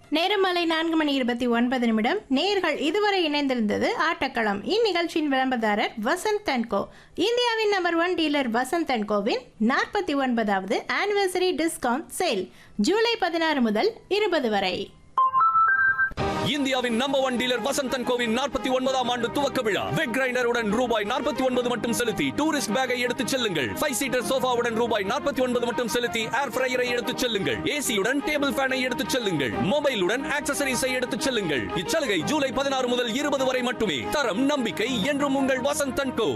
நேரம் மாலை நான்கு மணி இருபத்தி ஒன்பது நிமிடம் நேர்கள் இதுவரை இணைந்திருந்தது ஆட்டக்களம் இந்நிகழ்ச்சியின் விளம்பரதாரர் வசந்த் அண்ட் கோ இந்தியாவின் number one dealer Vasanth and கோவின் நாற்பத்தி ஒன்பதாவது ஆனிவர்சரி டிஸ்கவுண்ட் சேல் ஜூலை பதினாறு முதல் இருபது வரை இந்தியாவின் நம்பர் ஒன் டீலர் வசந்தன் கோவின் நாற்பத்தி ஒன்பதாம் ஆண்டு துவக்க விழா வெக் கிரைண்டருடன் ரூபாய் நாற்பத்தி ஒன்பது மட்டும் செலுத்தி டூரிஸ்ட் பேக்கை எடுத்துச் செல்லுங்கள் ஃபைவ் சீட்டர் சோஃபாவுடன் ரூபாய் நாற்பத்தி ஒன்பது மட்டும் செலுத்தி ஏர் ஃப்ரையரை எடுத்துச் செல்லுங்கள் ஏசியுடன் டேபிள் ஃபேனை எடுத்துச் செல்லுங்கள் மொபைலுடன் ஆக்சசரிஸை எடுத்துச் செல்லுங்கள் இச்சலுகை ஜூலை பதினாறு முதல் இருபது வரை மட்டுமே தரம் நம்பிக்கை என்றும் உங்கள் வசந்தன் கோ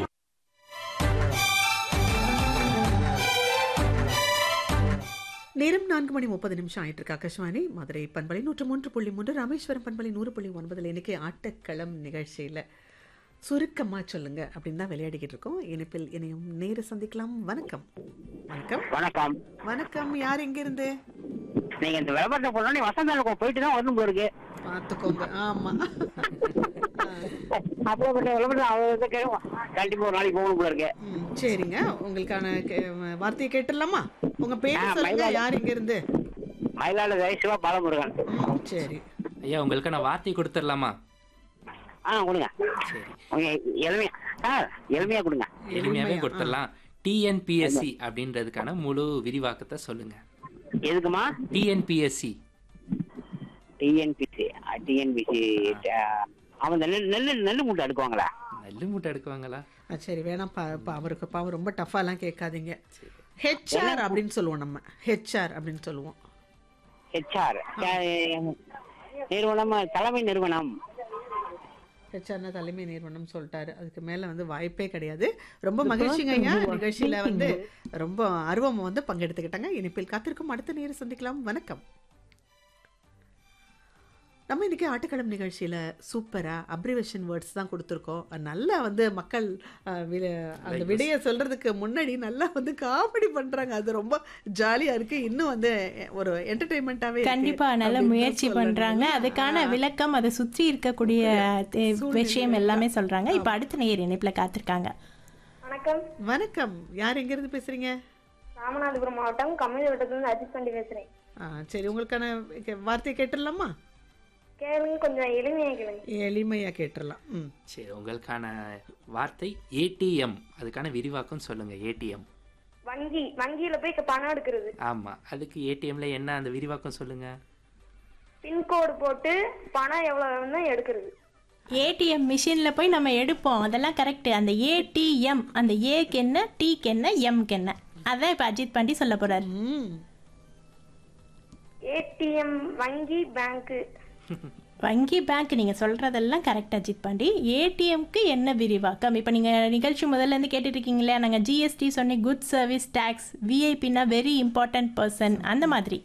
நேரம் நான்கு மணி முப்பது நிமிஷம் ஆயிட்டு இருக்கு ஆகாஷ்வாணி மதுரை பண்பலை நூற்று மூன்று புள்ளி மூன்று ராமேஸ்வரம் பண்பலை நூறு புள்ளி ஒன்பதுல இன்னைக்கு ஆட்டக்களம் நிகழ்ச்சியில் சுருக்கமா சொல்லுங்க அப்படின்னு தான் விளையாடிக்கிட்டு இருக்கோம் இணைப்பில் இணையும் நேரு சந்திக்கலாம் வணக்கம் வணக்கம் வணக்கம் வணக்கம் யார் எங்க இருந்து நீங்க இந்த விளம்பரத்தை போனோடனே வசந்தாலுக்கு போயிட்டு தான் வரணும் போல இருக்கு பார்த்துக்கோங்க ஆமா அப்படிப்பட்ட விளம்பரம் அவர் கேட்கும் கண்டிப்பா ஒரு நாளைக்கு போகணும் போல இருக்கு ம், சரிங்க உங்களுக்கான கே- வார்த்தையை கேட்டுடலாமா உங்க பேர் ஆ, சொல்லுங்க மயிலாடு. யார் எங்க இருந்து மயிலாடுதுறை சிவா பாலமுருகன் ம், சரி ஐயா உங்களுக்கு நான் வார்த்தை கொடுத்துடலாமா ஆ கொடுங்க சரி உங்க எளிமையா சார் எளிமையா கொடுங்க எளிமையாவே எளிமையா, கொடுத்துடலாம் டிஎன்பிஎஸ்சி அப்படின்றதுக்கான முழு விரிவாக்கத்தை சொல்லுங்க எதுக்குமா டிஎன்பிஎஸ்சி டிஎன்பிசி டிஎன்பிசி அவன் இந்த நெல் நெல் நெல் மூட்டை அடுக்குவாங்களா நெல்லு மூட்டை எடுக்குவாங்களா ஆ, சரி வேணாம் பா பா அவருக்கு பாவம் ரொம்ப டஃபாலாம் கேட்காதீங்க ஹெச்ஆர் அப்படின்னு சொல்லுவோம் நம்ம ஹெச்ஆர் அப்படின்னு சொல்லுவோம் ஹெச்ஆர் நிறுவனம் தலைமை நிறுவனம் ஹெச்ஆர்னா தலைமை நிறுவனம் சொல்லிட்டாரு அதுக்கு மேல வந்து வாய்ப்பே கிடையாது ரொம்ப மகிழ்ச்சிங்க ஐயா நிகழ்ச்சியில வந்து ரொம்ப ஆர்வம் வந்து பங்கெடுத்துக்கிட்டாங்க இனிப்பில் காத்திருக்கும் அடுத்த நேரம் சந்திக்கலாம் வணக்கம் நம்ம இன்னைக்கு ஆட்டக்களம் நிகழ்ச்சியில சூப்பரா அப்ரிவேஷன் வேர்ட்ஸ் தான் கொடுத்துருக்கோம் நல்லா வந்து மக்கள் அஹ், வி- அந்த விடையை சொல்றதுக்கு முன்னாடி நல்லா வந்து காமெடி பண்றாங்க அது ரொம்ப ஜாலியா இருக்கு இன்னும் வந்து ஒரு என்டர்டைன்மெண்ட்டாவே கண்டிப்பா நல்ல முயற்சி பண்றாங்க அதுக்கான விளக்கம் அதை சுற்றி இருக்கக்கூடிய தே- விஷயம் எல்லாமே சொல்றாங்க இப்ப அடுத்த நேர் இணைப்புல காத்திருக்காங்க வணக்கம் வணக்கம் யார் எங்க இருந்து பேசுறீங்க ராமநாதபுரம் மாவட்டம் கம்மி வட்டத்துலேருந்து அஜித் பண்டி பேசுறேன் ஆ, சரி உங்களுக்கான கே- வார்த்தையை கேட்டுடலாமா கேளுங்க கொஞ்சம் எளிமையா கேளுங்க எளிமையா கேட்டுடலாம் ம் சரி உங்களுக்கான வார்த்தை ஏடிஎம் அதுக்கான விரிவாக்கம் சொல்லுங்க ஏடிஎம் வங்கி வங்கியில போய் இப்ப பணம் எடுக்கிறது ஆமா அதுக்கு ஏடிஎம்ல என்ன அந்த விரிவாக்கம் சொல்லுங்க பின்கோடு போட்டு பணம் எவ்வளவு வேணும்னா எடுக்கிறது ஏடிஎம் மிஷின்ல போய் நம்ம எடுப்போம் அதெல்லாம் கரெக்ட் அந்த ஏடிஎம் அந்த ஏக்கு என்ன டீக்கு என்ன எம்க்கு என்ன அதான் இப்ப அஜித் பாண்டி சொல்ல போறாரு ம் ஏடிஎம் வங்கி பேங்க் வங்கி பேங்க் நீங்க சொல்றதெல்லாம் கரெக்ட் அஜித் பாண்டி ஏடிஎம்க்கு என்ன விரிவாக்கம் இப்போ நீங்க நிகழ்ச்சி முதல்ல இருந்து கேட்டுட்டு இருக்கீங்களே நாங்க ஜிஎஸ்டி சொன்னேன் குட் சர்வீஸ் டேக்ஸ் விஐபினா வெரி இம்பார்ட்டன்ட் பர்சன் அந்த மாதிரி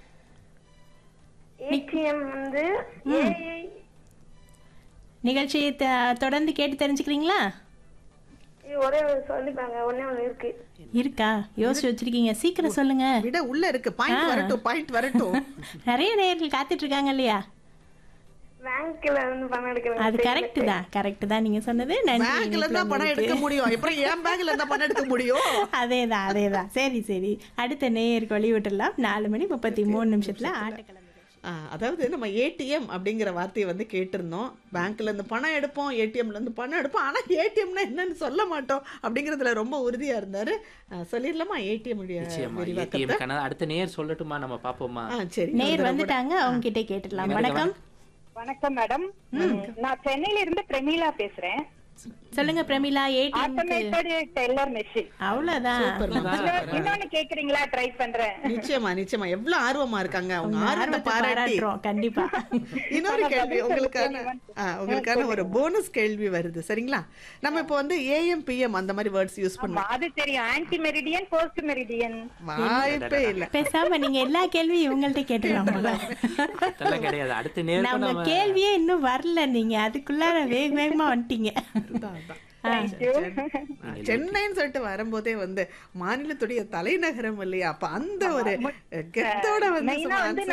ஏடிஎம் வந்து ஏஐ நிகழ்ச்சியை த- தொடர்ந்து கேட்டு தெரிஞ்சுக்கிறீங்களா இது ஒரே ஒரு சொல்லிப்பாங்க ஒண்ணே ஒண்ணு இருக்கு இருக்கா யோசிச்சு வச்சிருக்கீங்க சீக்கிரம் சொல்லுங்க விட உள்ள இருக்கு பாயிண்ட் வரட்டும் பாயிண்ட் வரட்டும் நிறைய நேயர்கள் காத்துட்டு இருக்காங்க இல்லையா பேங்க்ல இருந்து பணம் எடுக்கிறது அது கரெக்ட் தான் கரெக்ட் தான் நீங்க சொன்னது நன்றி பேங்க்ல இருந்தா பணம் எடுக்க முடியும் அப்புறம் ஏன் பேங்க்ல இருந்தா பணம் எடுக்க முடியும் அதேதான் அதேதான் சரி சரி அடுத்த நேயருக்கு வழி விட்டுடலாம் நாலு மணி முப்பத்தி மூணு நிமிஷத்துல ஆட்டக்கிழமை ஆ, அதாவது நம்ம ஏடிஎம் அப்படிங்கிற வார்த்தையை வந்து கேட்டிருந்தோம் பேங்க்ல இருந்து பணம் எடுப்போம் ஏடிஎம்ல இருந்து பணம் எடுப்போம் ஆனா ஏடிஎம்னா என்னன்னு சொல்ல மாட்டோம் அப்படிங்கறதுல ரொம்ப உறுதியா இருந்தாரு ஆ, சொல்லிடலாமா ஏடிஎம் நிச்சயமா விரிவாக்கத்தை ஏடிஎம் அடுத்த நேர் சொல்லட்டுமா நம்ம பாப்போமா ஆ சரி நேர் வந்துட்டாங்க அவங்க கிட்டே கேட்டுடலாம் வணக்கம் வணக்கம் மேடம் நான் சென்னையில இருந்து பிரமீளா பேசுறேன் சொல்லுங்க Pramila ATM automated teller machine அவ்வளவுதான் இன்னொன்னு கேக்குறீங்களா ட்ரை பண்றேன் நிச்சயமா நிச்சயமா எவ்வளவு ஆர்வமா இருக்காங்க அவங்க ஆர்வத்தை ஆர்வத்தை பாராட்டி பாராட்டுறோம் கண்டிப்பா இன்னொரு கேள்வி உங்களுக்கான ஆ, உங்களுக்கான ஒரு போனஸ் கேள்வி வருது சரிங்களா நம்ம இப்போ வந்து ஏஎம் பிஎம் அந்த மாதிரி வேர்ட்ஸ் யூஸ் பண்ணுவோம் அது தெரியும் ஆன்டி மெரிடியன் போஸ்ட் மெரிடியன் வாய்ப்பே இல்ல பேசாம நீங்க எல்லா கேள்வியும் இவங்கள்ட்ட கேட்டுடலாம் போல அதெல்லாம் கிடையாது அடுத்த நேருக்கு நம்ம நம்ம கேள்வியே இன்னும் வரல நீங்க அதுக்குள்ளார வேக வேகமா வந்துட்டீங்க அதான், அதான். சென்னைன்னு சொல்லிட்டு வரும்போதே வந்து மாநிலத்துடைய தலைநகரம் இல்லையா அப்ப அந்த ஒரு கெத்தோட வந்து மெயினா சும்மா வந்து answer